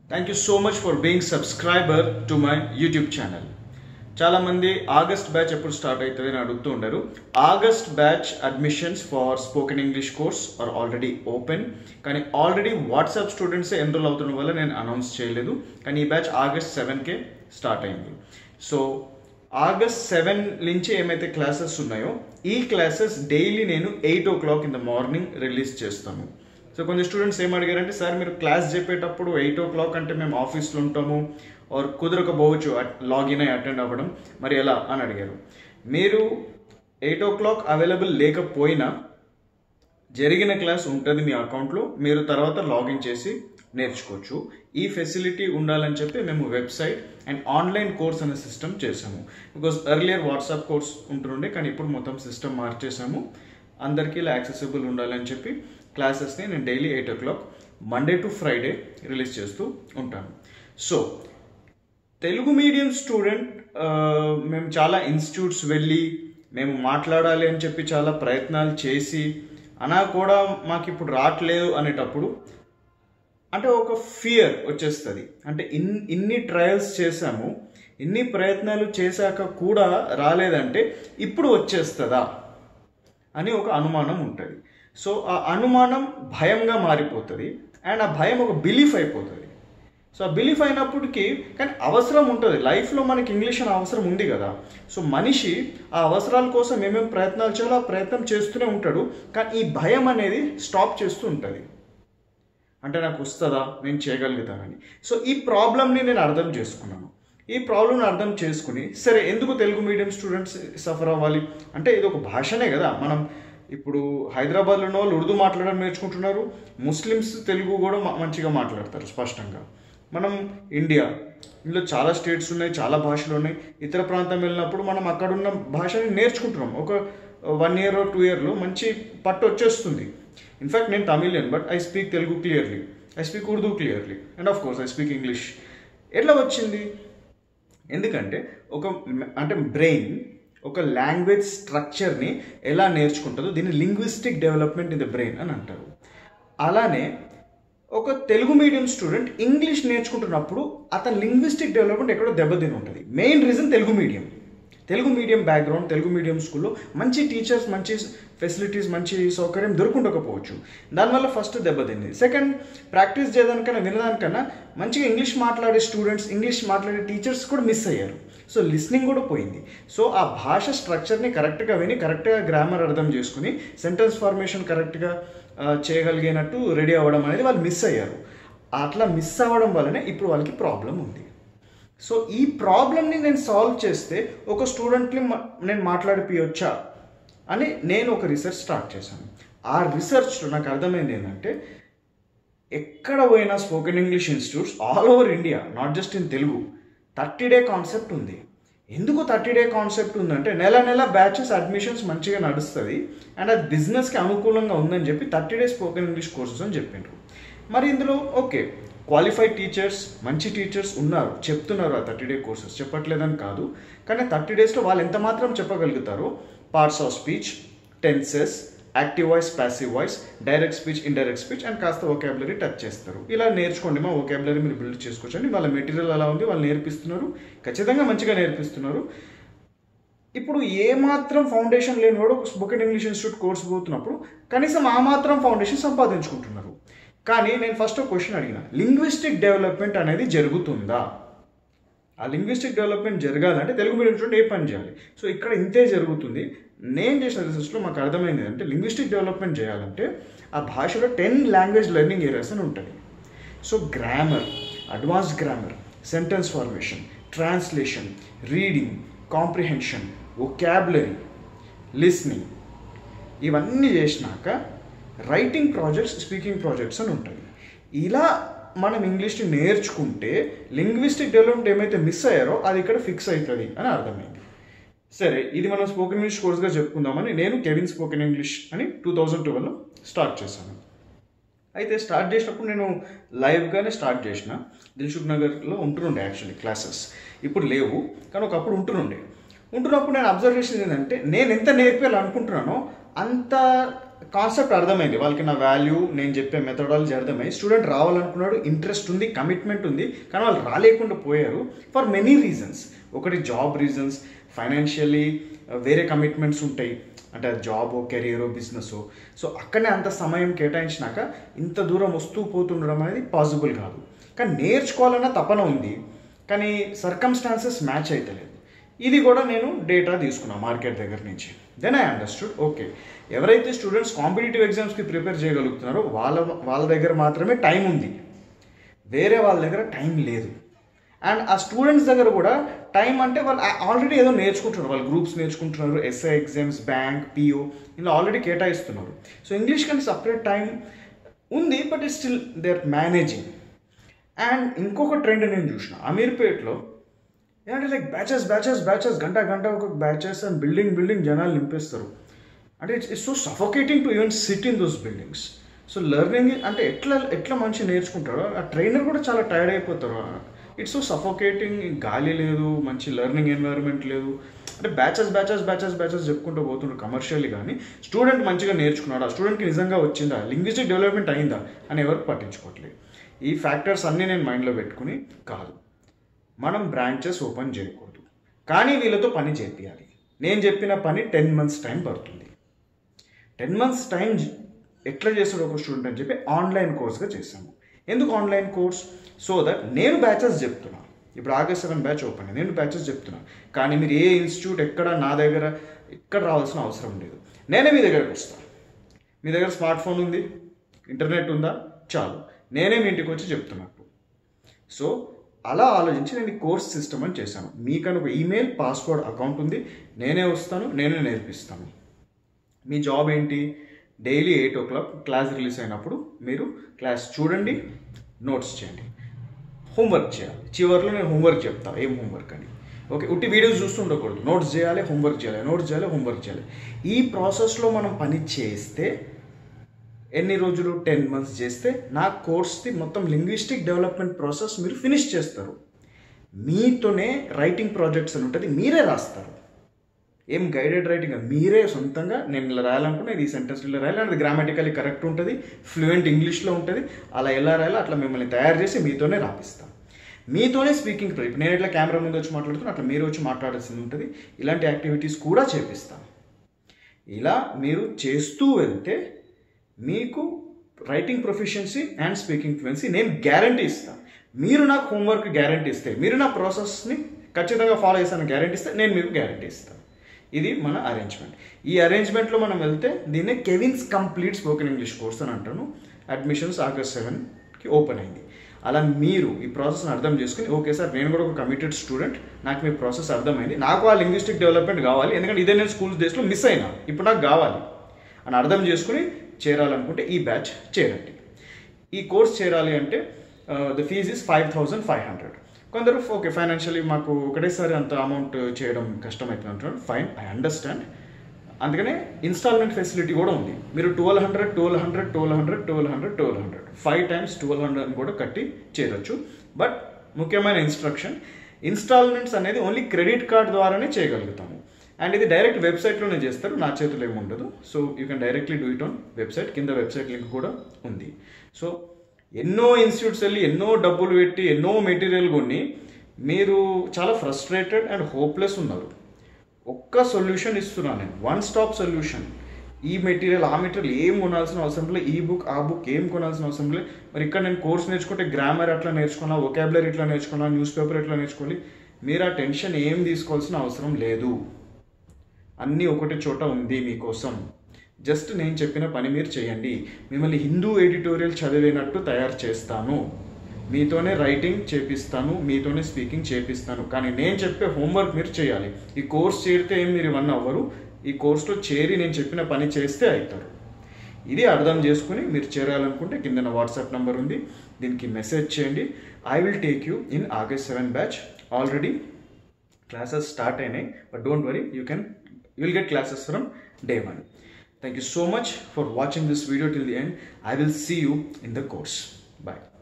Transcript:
Thank you so much for being subscriber to my YouTube channel చాలామంది August batch ఎప్పుడు start అవుతుంది అని అడుగుతూ ఉంటారు August batch admissions for spoken English course are already open కానీ already WhatsApp students enrol అవుతున్న వల్ల నేను అనౌన్స్ చేయలేదు కానీ ఈ బ్యాచ్ ఆగస్ట్ సెవెన్కే స్టార్ట్ అయింది సో ఆగస్ట్ సెవెన్ నుంచి ఏమైతే క్లాసెస్ ఉన్నాయో ఈ క్లాసెస్ డైలీ నేను eight o'clock in the morning release చేస్తాను సో కొంచెం స్టూడెంట్స్ ఏం అడిగారంటే సార్ మీరు క్లాస్ చెప్పేటప్పుడు ఎయిట్ ఓ క్లాక్ అంటే మేము ఆఫీస్లో ఉంటాము ఆర్ కుదరకపోవచ్చు లాగిన్ అయ్యి అటెండ్ అవ్వడం మరి ఎలా అని అడిగారు మీరు ఎయిట్ ఓ క్లాక్ అవైలబుల్ లేకపోయినా జరిగిన క్లాస్ ఉంటుంది మీ అకౌంట్లో మీరు తర్వాత లాగిన్ చేసి నేర్చుకోవచ్చు ఈ ఫెసిలిటీ ఉండాలని చెప్పి మేము వెబ్సైట్ అండ్ ఆన్లైన్ కోర్స్ అనే సిస్టమ్ చేసాము బికాస్ ఎర్లియర్ వాట్సాప్ కోర్స్ ఉంటుండే కానీ ఇప్పుడు మొత్తం సిస్టమ్ మార్చేసాము అందరికీ ఇలా యాక్సెసిబుల్ ఉండాలని చెప్పి క్లాసెస్ని నేను daily eight o'clock Monday to Friday release చేస్తూ ఉంటాను సో తెలుగు మీడియం స్టూడెంట్ మేము చాలా ఇన్స్టిట్యూట్స్ వెళ్ళి మేము మాట్లాడాలి అని చెప్పి చాలా ప్రయత్నాలు చేసి అనా కూడా మాకు ఇప్పుడు రావట్లేదు అనేటప్పుడు అంటే ఒక ఫియర్ వచ్చేస్తుంది అంటే ఇన్ ఇన్ని ట్రయల్స్ చేశాము ఇన్ని ప్రయత్నాలు చేశాక కూడా రాలేదంటే ఇప్పుడు వచ్చేస్తుందా అని ఒక అనుమానం ఉంటుంది సో ఆ అనుమానం భయంగా మారిపోతుంది అండ్ ఆ భయం ఒక బిలీఫ్ అయిపోతుంది సో ఆ బిలీఫ్ అయినప్పటికీ కానీ అవసరం ఉంటుంది లైఫ్లో మనకి ఇంగ్లీష్ అనే అవసరం ఉంది కదా సో మనిషి ఆ అవసరాల కోసం ఏమేమి ప్రయత్నాలు చేయాలో ఆ ప్రయత్నం చేస్తూనే ఉంటాడు కానీ ఈ భయం అనేది స్టాప్ చేస్తూ ఉంటుంది అంటే నాకు వస్తుందా నేను చేయగలుగుతానని సో ఈ ప్రాబ్లమ్ని నేను అర్థం చేసుకున్నాను ఈ ప్రాబ్లమ్ని అర్థం చేసుకుని సరే ఎందుకు తెలుగు మీడియం స్టూడెంట్స్ సఫర్ అవ్వాలి అంటే ఇది ఒక భాషనే కదా మనం ఇప్పుడు హైదరాబాద్లో ఉన్న వాళ్ళు ఉర్దూ మాట్లాడడం నేర్చుకుంటున్నారు ముస్లిమ్స్ తెలుగు కూడా మంచిగా మాట్లాడతారు స్పష్టంగా మనం ఇండియా ఇందులో చాలా స్టేట్స్ ఉన్నాయి చాలా భాషలు ఉన్నాయి ఇతర ప్రాంతం వెళ్ళినప్పుడు మనం అక్కడ ఉన్న భాషని నేర్చుకుంటున్నాం ఒక వన్ ఇయర్ టూ ఇయర్లో మంచి పట్టు వచ్చేస్తుంది ఇన్ఫ్యాక్ట్ నేను Tamilian but I speak Telugu clearly I speak Urdu clearly and of course I speak English ఎట్లా వచ్చింది ఎందుకంటే ఒక అంటే బ్రెయిన్ ఒక లాంగ్వేజ్ స్ట్రక్చర్ని ఎలా నేర్చుకుంటుందో దీన్ని linguistic development in the brain అని అంటారు అలానే ఒక తెలుగు మీడియం స్టూడెంట్ ఇంగ్లీష్ నేర్చుకుంటున్నప్పుడు అతని లింగ్విస్టిక్ డెవలప్మెంట్ ఎక్కడో దెబ్బతిని ఉంటుంది main reason Telugu medium Telugu medium background Telugu medium స్కూల్లో మంచి టీచర్స్ మంచి ఫెసిలిటీస్ మంచి సౌకర్యం దొరుకుండకపోవచ్చు దానివల్ల ఫస్ట్ దెబ్బతింది సెకండ్ ప్రాక్టీస్ చేయడానికన్నా వినడానికన్నా మంచిగా ఇంగ్లీష్ మాట్లాడే స్టూడెంట్స్ ఇంగ్లీష్ మాట్లాడే టీచర్స్ కూడా మిస్ అయ్యారు సో లిస్నింగ్ కూడా పోయింది సో ఆ భాష స్ట్రక్చర్ని కరెక్ట్గా విని కరెక్ట్గా గ్రామర్ అర్థం చేసుకుని సెంటెన్స్ ఫార్మేషన్ కరెక్ట్గా చేయగలిగినట్టు రెడీ అవ్వడం అనేది వాళ్ళు మిస్ అయ్యారు అట్లా మిస్ అవ్వడం వల్లనే ఇప్పుడు వాళ్ళకి ప్రాబ్లం ఉంది సో ఈ ప్రాబ్లమ్ని నేను సాల్వ్ చేస్తే ఒక స్టూడెంట్ని నేను మాట్లాడిపియొచ్చా అని నేను ఒక రీసెర్చ్ స్టార్ట్ చేశాను ఆ రీసెర్చ్లో నాకు అర్థమైంది ఏంటంటే ఎక్కడ పోయినా spoken English institutes all over India not just in Telugu thirty day concept ఉంది ఎందుకు థర్టీ డే కాన్సెప్ట్ ఉందంటే నెల నెల బ్యాచెస్ అడ్మిషన్స్ మంచిగా నడుస్తుంది అండ్ అది బిజినెస్కి అనుకూలంగా ఉందని చెప్పి thirty day spoken English courses అని చెప్పిండ్రు మరి ఇందులో ఓకే క్వాలిఫైడ్ టీచర్స్ మంచి టీచర్స్ ఉన్నారు చెప్తున్నారు ఆ థర్టీ డే కోర్సెస్ చెప్పట్లేదని కాదు కానీ థర్టీ డేస్లో వాళ్ళు ఎంత మాత్రం చెప్పగలుగుతారో parts of speech tenses active voice passive voice direct speech indirect speech and కాస్త వొకాబులరీ టచ్ చేస్తారు ఇలా నేర్చుకోండి మా వొకాబులరీ మీరు బిల్డ్ చేసుకోవచ్చండి వాళ్ళ మెటీరియల్ అలా ఉంది వాళ్ళు నేర్పిస్తున్నారు ఖచ్చితంగా మంచిగా నేర్పిస్తున్నారు ఇప్పుడు ఏ మాత్రం ఫౌండేషన్ లేని వాడు స్పోకెన్ ఇంగ్లీష్ ఇన్స్టిట్యూట్ కోర్స్ పోతున్నప్పుడు కనీసం ఆ మాత్రం ఫౌండేషన్ సంపాదించుకుంటున్నారు కానీ నేను ఫస్ట్ ఒక క్వశ్చన్ అడిగిన లింగ్విస్టిక్ డెవలప్మెంట్ అనేది జరుగుతుందా ఆ లింగ్విస్టిక్ డెవలప్మెంట్ జరగాలంటే తెలుగు మీడియం స్టూడెంట్ ఏ పని చేయాలి సో ఇక్కడ ఇంతే జరుగుతుంది నేను చేసిన రీసెర్చ్లో మాకు అర్థమైంది అంటే లింగ్విస్టిక్ డెవలప్మెంట్ చేయాలంటే ఆ భాషలో టెన్ లాంగ్వేజ్ లెర్నింగ్ ఏరియాస్ అని ఉంటుంది so grammar advanced grammar sentence formation translation reading comprehension vocabulary listening ఇవన్నీ చేసినాక రైటింగ్ ప్రాజెక్ట్స్ స్పీకింగ్ ప్రాజెక్ట్స్ అని ఉంటాయి ఇలా మనం ఇంగ్లీష్ని నేర్చుకుంటే లింగ్విస్టిక్ డెవలప్మెంట్ ఏమైతే మిస్ అయ్యారో అది ఇక్కడ ఫిక్స్ అవుతుంది అని అర్థమైంది సరే ఇది మనం స్పోకెన్ ఇంగ్లీష్ కోర్స్గా చెప్పుకుందామని నేను కెవిన్ స్పోకెన్ ఇంగ్లీష్ అని టూ థౌజండ్ ట్వెల్వ్లో స్టార్ట్ చేశాను అయితే స్టార్ట్ చేసినప్పుడు నేను లైవ్గానే స్టార్ట్ చేసిన దిల్సుఖ్ నగర్లో ఉంటుండే యాక్చువల్లీ క్లాసెస్ ఇప్పుడు లేవు కానీ ఒకప్పుడు ఉంటుండే ఉంటున్నప్పుడు నేను అబ్జర్వ్ చేసింది ఏంటంటే నేను ఎంత నేర్పేయాలి అనుకుంటున్నానో అంత కాన్సెప్ట్ అర్థమైంది వాళ్ళకి నా వాల్యూ నేను చెప్పే మెథడాలజీ అర్థమై స్టూడెంట్ రావాలనుకున్నాడు ఇంట్రెస్ట్ ఉంది కమిట్మెంట్ ఉంది కానీ వాళ్ళు రాలేకుండా పోయారు ఫర్ మెనీ రీజన్స్ ఒకటి జాబ్ రీజన్స్ ఫైనాన్షియల్లీ వేరే కమిట్మెంట్స్ ఉంటాయి అంటే జాబ్ కెరియర్ బిజినెస్ సో అక్కడనే అంత సమయం కేటాయించినాక ఇంత దూరం వస్తూ పోతుండడం అనేది పాసిబుల్ కాదు కానీ నేర్చుకోవాలన్న తపన ఉంది కానీ సర్కమ్స్టాన్సెస్ మ్యాచ్ అవుతలేదు ఇది కూడా నేను డేటా తీసుకున్నాను మార్కెట్ దగ్గర నుంచి దెన్ ఐ అండర్స్టూడ్ ఓకే ఎవరైతే స్టూడెంట్స్ కాంపిటేటివ్ ఎగ్జామ్స్కి ప్రిపేర్ చేయగలుగుతున్నారో వాళ్ళ వాళ్ళ దగ్గర మాత్రమే టైం ఉంది వేరే వాళ్ళ దగ్గర టైం లేదు అండ్ ఆ స్టూడెంట్స్ దగ్గర కూడా టైం అంటే వాళ్ళు ఆల్రెడీ ఏదో నేర్చుకుంటున్నారు వాళ్ళు గ్రూప్స్ నేర్చుకుంటున్నారు ఎస్ఐ ఎగ్జామ్స్ బ్యాంక్ పిఓ ఇలా ఆల్రెడీ కేటాయిస్తున్నారు సో ఇంగ్లీష్ కానీ సపరేట్ టైం ఉంది but it still they are managing and ఇంకొక ట్రెండ్ నేను చూసిన అమీర్పేట్లో ఏంటంటే లైక్ బ్యాచెస్ బ్యాచెస్ బ్యాచెస్ గంట గంట ఒక బ్యాచెస్ అండ్ బిల్డింగ్ బిల్డింగ్ జనాలు నింపేస్తారు అంటే it's it's so suffocating to even sit in those buildings so learning అంటే ఎట్లా ఎట్లా మంచి నేర్చుకుంటారో ఆ ట్రైనర్ కూడా చాలా టైర్డ్ అయిపోతారు ఇట్స్ సో సఫోకేటింగ్ గాలి లేదు మంచి లెర్నింగ్ ఎన్వైరన్మెంట్ లేదు అంటే బ్యాచెస్ బ్యాచెస్ బ్యాచెస్ బ్యాచెస్ చెప్పుకుంటూ పోతుండ్రు కమర్షియల్లీ కానీ స్టూడెంట్ మంచిగా నేర్చుకున్నాడు ఆ స్టూడెంట్కి నిజంగా వచ్చిందా లింగ్విస్టిక్ డెవలప్మెంట్ అయిందా అని ఎవరు పట్టించుకోవట్లేదు ఈ ఫ్యాక్టర్స్ అన్నీ నేను మైండ్లో పెట్టుకుని కాదు మనం బ్రాంచెస్ ఓపెన్ చేయకూడదు కానీ వీళ్ళతో పని చేపియాలి నేను చెప్పిన పని టెన్ మంత్స్ టైం పడుతుంది టెన్ మంత్స్ టైం ఎట్లా చేస్తాడు ఒక స్టూడెంట్ అని చెప్పి ఆన్లైన్ కోర్స్గా చేశాము ఎందుకు ఆన్లైన్ కోర్స్ సో దట్ నేను బ్యాచెస్ చెప్తున్నా ఇప్పుడు ఆగస్ట్ సెవెన్ బ్యాచ్ ఓపెన్ నేను బ్యాచెస్ చెప్తున్నా కానీ మీరు ఏ ఇన్స్టిట్యూట్ ఎక్కడ నా దగ్గర ఎక్కడ రావాల్సిన అవసరం లేదు నేనే మీ దగ్గరకు వస్తాను మీ దగ్గర స్మార్ట్ ఫోన్ ఉంది ఇంటర్నెట్ ఉందా చాలు నేనే మీ ఇంటికి వచ్చి చెప్తున్నట్టు సో అలా ఆలోచించి నేను ఈ కోర్స్ సిస్టమ్ అని చేశాను మీకని ఒక ఈమెయిల్ పాస్వర్డ్ అకౌంట్ ఉంది నేనే వస్తాను నేనే నేర్పిస్తాను మీ జాబ్ ఏంటి daily eight o'clock class release అయినప్పుడు మీరు క్లాస్ చూడండి నోట్స్ చేయండి హోంవర్క్ చేయాలి చివరిలో నేను హోంవర్క్ చెప్తాను ఏం హోంవర్క్ అని ఓకే ఉట్టి వీడియోస్ చూస్తుండకూడదు నోట్స్ చేయాలి హోంవర్క్ చేయాలి నోట్స్ చేయాలి హోంవర్క్ చేయాలి ఈ ప్రాసెస్లో మనం పని చేస్తే ఎన్ని రోజులు టెన్ మంత్స్ చేస్తే నా కోర్స్ది మొత్తం లింగ్విస్టిక్ డెవలప్మెంట్ ప్రాసెస్ మీరు ఫినిష్ చేస్తారు మీతోనే రైటింగ్ ప్రాజెక్ట్స్ అని ఉంటుంది మీరే రాస్తారు ఏం గైడెడ్ రైటింగ్ కాదు. మీరే సొంతంగా నేను ఇలా రాయాలనుకున్నా ఇది ఈ సెంటెన్స్ ఇలా రాయాలి అది గ్రామాటికల్లీ కరెక్ట్ ఉంటుంది ఫ్లూయెంట్ ఇంగ్లీష్లో ఉంటుంది అలా ఎలా రాయాలో అట్లా మిమ్మల్ని తయారు చేసి మీతోనే రాపిస్తాం మీతోనే స్పీకింగ్ ఇప్పుడు నేను ఇట్లా కెమెరా ముందు వచ్చి మాట్లాడుతున్నా అట్లా మీరు వచ్చి మాట్లాడాల్సింది ఉంటుంది ఇలాంటి యాక్టివిటీస్ కూడా చేపిస్తాం ఇలా మీరు చేస్తూ వెళ్తే మీకు writing proficiency and speaking fluency నేను గ్యారంటీ ఇస్తాను మీరు నాకు హోంవర్క్ గ్యారంటీ ఇస్తే మీరు నా ప్రాసెస్ని ఖచ్చితంగా ఫాలో చేస్తాను గ్యారంటీ ఇస్తే నేను మీకు గ్యారంటీ ఇస్తాను ఇది మన అరేంజ్మెంట్ ఈ అరేంజ్మెంట్లో మనం వెళ్తే దీన్నే కెవిన్స్ కంప్లీట్ స్పోకెన్ ఇంగ్లీష్ కోర్స్ అని అంటాను అడ్మిషన్స్ ఆగస్ట్ సెవెన్కి ఓపెన్ అయింది అలా మీరు ఈ ప్రాసెస్ని అర్థం చేసుకుని ఓకే సార్ నేను కూడా ఒక కమిటెడ్ స్టూడెంట్ నాకు మీ ప్రాసెస్ అర్థమైంది నాకు ఆ లింగ్విస్టిక్ డెవలప్మెంట్ కావాలి ఎందుకంటే ఇదే నేను స్కూల్ డేస్లో మిస్ అయినా ఇప్పుడు నాకు కావాలి అని అర్థం చేసుకుని చేరాలనుకుంటే ఈ బ్యాచ్ చేరండి ఈ కోర్స్ చేరాలి అంటే the fees is five thousand five hundred కొందరు ఓకే ఫైనాన్షియలీ మాకు ఒకటేసారి అంత అమౌంట్ చేయడం కష్టమవుతుంది అంటున్నారు ఫైన్ ఐ అండర్స్టాండ్ అందుకనే ఇన్స్టాల్మెంట్ ఫెసిలిటీ కూడా ఉంది మీరు twelve hundred twelve hundred twelve hundred twelve hundred twelve hundred five times twelve hundred కూడా కట్టి చేరొచ్చు బట్ ముఖ్యమైన ఇన్స్ట్రక్షన్ ఇన్స్టాల్మెంట్స్ అనేది ఓన్లీ క్రెడిట్ కార్డ్ ద్వారానే చేయగలుగుతాము అండ్ ఇది డైరెక్ట్ వెబ్సైట్లోనే చేస్తారు నా చేతిలో ఏమి ఉండదు so you can directly do it on website కింద వెబ్సైట్ లింక్ కూడా ఉంది సో ఎన్నో ఇన్స్టిట్యూట్స్ వెళ్ళి ఎన్నో డబ్బులు పెట్టి ఎన్నో మెటీరియల్ కొన్ని మీరు చాలా ఫ్రస్ట్రేటెడ్ అండ్ హోప్లెస్ ఉన్నారు ఒక్క సొల్యూషన్ ఇస్తున్నాను నేను వన్ స్టాప్ సొల్యూషన్ ఈ మెటీరియల్ ఆ మెటీరియల్ ఏం కొనాల్సిన అవసరం లేదు ఈ బుక్ ఆ బుక్ ఏం కొనాల్సిన అవసరం లేదు మరి ఇక్కడ నేను కోర్స్ నేర్చుకుంటే గ్రామర్ ఎట్లా నేర్చుకున్నా ఒకాబులరీ ఎట్లా నేర్చుకున్నా న్యూస్ పేపర్ ఎట్లా నేర్చుకోవాలి మీరు ఆ టెన్షన్ ఏం తీసుకోవాల్సిన అవసరం లేదు అన్నీ ఒకటి చోట ఉంది మీకోసం జస్ట్ నేను చెప్పిన పని మీరు చేయండి మిమ్మల్ని హిందూ ఎడిటోరియల్ చదివినట్టు తయారు చేస్తాను మీతోనే రైటింగ్ చేపిస్తాను మీతోనే స్పీకింగ్ చేపిస్తాను కానీ నేను చెప్పే హోంవర్క్ మీరు చేయాలి ఈ కోర్స్ చేరితే ఏం మీరు ఇవన్నీ అవ్వరు ఈ కోర్సులో చేరి నేను చెప్పిన పని చేస్తే అవుతారు ఇది అర్థం చేసుకుని మీరు చేరాలనుకుంటే కింద నా వాట్సాప్ నెంబర్ ఉంది దీనికి మెసేజ్ చేయండి I will take you in August seven batch already classes start అయినాయి but don't worry you can you will get classes from day one. Thank you so much for watching this video till the end. I will see you in the course. Bye.